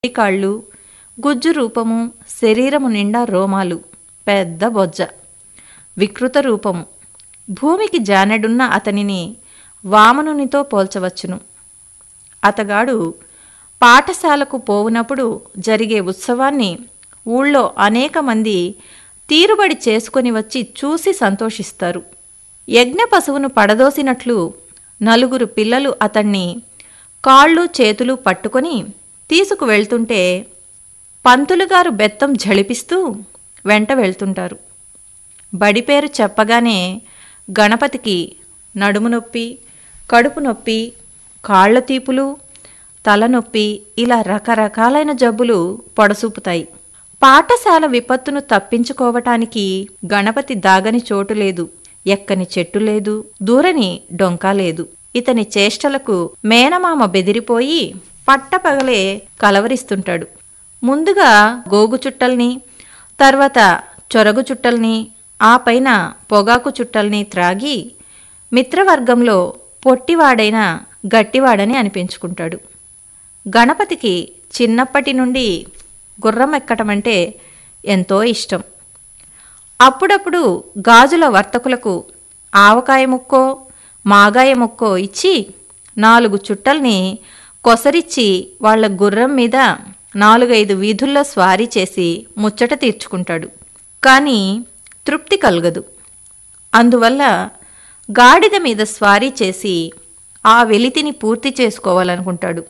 కాళ్ళు గుజ్జు రూపము శరీరము నిండా రోమాలు పెద్ద బొజ్జ వికృత రూపము భూమికి జానెడున్న అతనిని వామనునితో పోల్చవచ్చును అతగాడు పాఠశాలకు పోవునప్పుడు జరిగే ఉత్సవాన్ని ఊళ్ళో అనేక మంది తీరుబడి చేసుకొని వచ్చి చూసి సంతోషిస్తారు యజ్ఞ పశువును పడదోసినట్లు నలుగురు పిల్లలు అతన్ని కాళ్ళు చేతులు పట్టుకొని తీసుకువెళ్తుంటే పంతులుగారు బెత్తం ఝళిపిస్తూ వెంట వెళ్తుంటారు బడి పేరు చెప్పగానే గణపతికి నడుము నొప్పి కడుపు నొప్పి కాళ్ళ తీపులు తలనొప్పి ఇలా రకరకాలైన జబ్బులు పొడసూపుతాయి పాఠశాల విపత్తును తప్పించుకోవటానికి గణపతి దాగని చోటు లేదు ఎక్కని చెట్టు లేదు దూరని డొంకా లేదు ఇతని చేష్టలకు మేనమామ బెదిరిపోయి పట్టపగలే కలవరిస్తుంటాడు ముందుగా గోగు చుట్టల్ని తర్వాత చొరగు చుట్టల్ని ఆ పైన పొగాకు చుట్టల్ని త్రాగి మిత్రవర్గంలో పొట్టివాడైన గట్టివాడని అనిపించుకుంటాడు గణపతికి చిన్నప్పటి నుండి గుర్రం ఎక్కటమంటే ఎంతో ఇష్టం అప్పుడప్పుడు గాజుల వర్తకులకు ఆవకాయ ముక్కో మాగాయ ముక్కో ఇచ్చి నాలుగు చుట్టల్ని కొసరిచ్చి వాళ్ళ గుర్రం మీద నాలుగైదు వీధుల్లో స్వారీ చేసి ముచ్చట తీర్చుకుంటాడు కానీ తృప్తి కలగదు అందువల్ల గాడిద మీద స్వారీ చేసి ఆ వెలితిని పూర్తి చేసుకోవాలనుకుంటాడు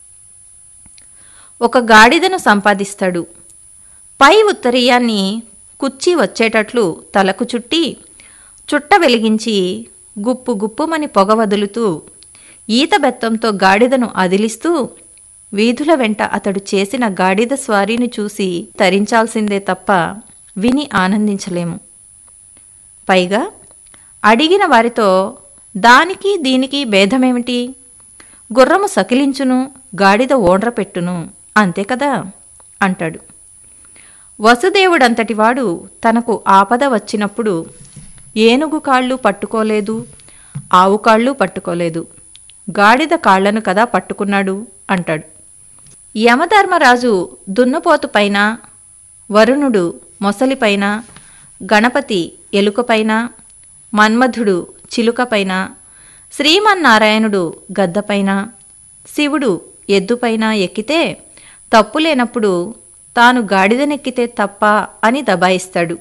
ఒక గాడిదను సంపాదిస్తాడు పై ఉత్తరీయాన్ని కుచ్చి వచ్చేటట్లు తలకు చుట్టి చుట్ట వెలిగించి గుప్పు గుప్పుమని పొగ వదులుతూ ఈత బెత్తంతో గాడిదను అదిలిస్తూ వీధుల వెంట అతడు చేసిన గాడిద స్వారీని చూసి తరించాల్సిందే తప్ప విని ఆనందించలేము పైగా అడిగిన వారితో దానికి దీనికి భేదమేమిటి గుర్రము సకిలించును గాడిద ఓండ్ర పెట్టును అంతే కదా అంటాడు వసుదేవుడంతటివాడు తనకు ఆపద వచ్చినప్పుడు ఏనుగు కాళ్ళు పట్టుకోలేదు ఆవు కాళ్ళు పట్టుకోలేదు గాడిద కాళ్లను కదా పట్టుకున్నాడు అంటాడు యమధర్మరాజు దున్నపోతు పైన వరుణుడు మొసలిపైన గణపతి ఎలుకపైన మన్మధుడు చిలుకపైన శ్రీమన్నారాయణుడు గద్దపైన శివుడు ఎద్దుపైన ఎక్కితే తప్పు లేనప్పుడు తాను గాడిదనెక్కితే తప్ప అని దబాయిస్తాడు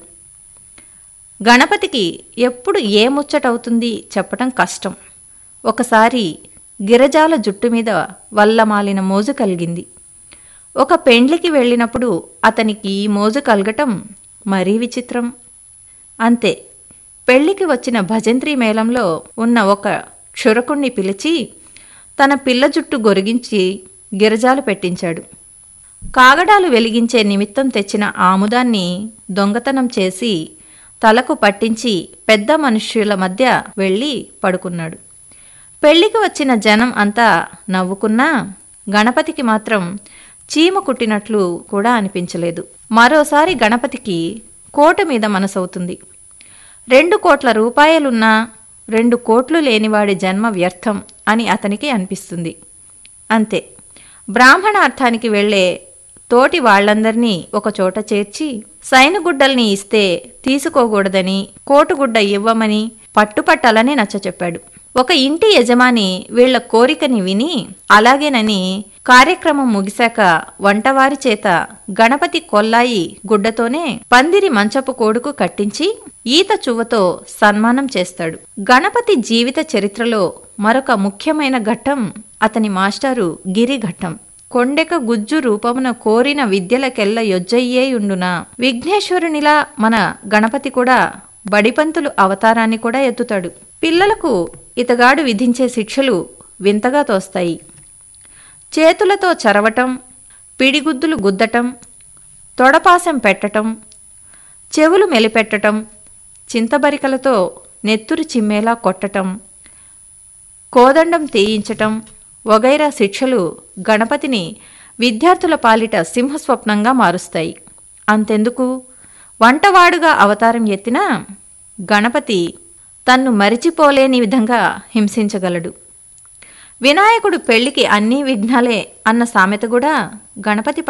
గణపతికి ఎప్పుడు ఏ ముచ్చటవుతుంది చెప్పటం కష్టం ఒకసారి గిరజాల జుట్టు మీద వల్లమాలిన మోజు కలిగింది ఒక పెండ్లికి వెళ్ళినప్పుడు అతనికి ఈ మోజు కలగటం మరీ విచిత్రం అంతే పెళ్లికి వచ్చిన భజంత్రి మేళంలో ఉన్న ఒక క్షురకుణ్ణి పిలిచి తన పిల్ల జుట్టు గొరిగించి గిరజాలు పెట్టించాడు కాగడాలు వెలిగించే నిమిత్తం తెచ్చిన ఆముదాన్ని దొంగతనం చేసి తలకు పట్టించి పెద్ద మనుష్యుల మధ్య వెళ్ళి పడుకున్నాడు పెళ్లికి వచ్చిన జనం అంతా నవ్వుకున్నా గణపతికి మాత్రం చీమ కుట్టినట్లు కూడా అనిపించలేదు మరోసారి గణపతికి కోట మీద మనసవుతుంది రెండు కోట్ల రూపాయలున్నా రెండు కోట్లు లేనివాడి జన్మ వ్యర్థం అని అతనికి అనిపిస్తుంది అంతే బ్రాహ్మణార్థానికి వెళ్ళే తోటి వాళ్లందర్నీ ఒకచోట చేర్చి సైనుగుడ్డల్ని ఇస్తే తీసుకోకూడదని కోటుగుడ్డ ఇవ్వమని పట్టుపట్టాలని నచ్చచెప్పాడు ఒక ఇంటి యజమాని వీళ్ల కోరికని విని అలాగేనని కార్యక్రమం ముగిశాక వంటవారి చేత గణపతి కొల్లాయి గుడ్డతోనే పందిరి మంచపు కోడుకు కట్టించి ఈత చువ్వతో సన్మానం చేస్తాడు గణపతి జీవిత చరిత్రలో మరొక ముఖ్యమైన ఘట్టం అతని మాస్టారు గిరిఘట్టం కొండెక గుజ్జు రూపమున కోరిన విద్యలకెల్ల యొజ్జయ్యేయుండునా విఘ్నేశ్వరునిలా మన గణపతి కూడా బడిపంతులు అవతారాన్ని కూడా ఎత్తుతాడు పిల్లలకు ఇతగాడు విధించే శిక్షలు వింతగా తోస్తాయి చేతులతో చరవటం పిడిగుద్దులు గుద్దటం తొడపాసం పెట్టటం చెవులు మెలిపెట్టటం చింతబరికలతో నెత్తురు చిమ్మేలా కొట్టటం కోదండం తీయించటం వగైరా శిక్షలు గణపతిని విద్యార్థుల పాలిట సింహస్వప్నంగా మారుస్తాయి అంతెందుకు వంటవాడుగా అవతారం ఎత్తినా గణపతి తన్ను మరిచిపోలేని విధంగా హింసించగలడు వినాయకుడు పెళ్లికి అన్ని విఘ్నాలే అన్న సామెత కూడా గణపతి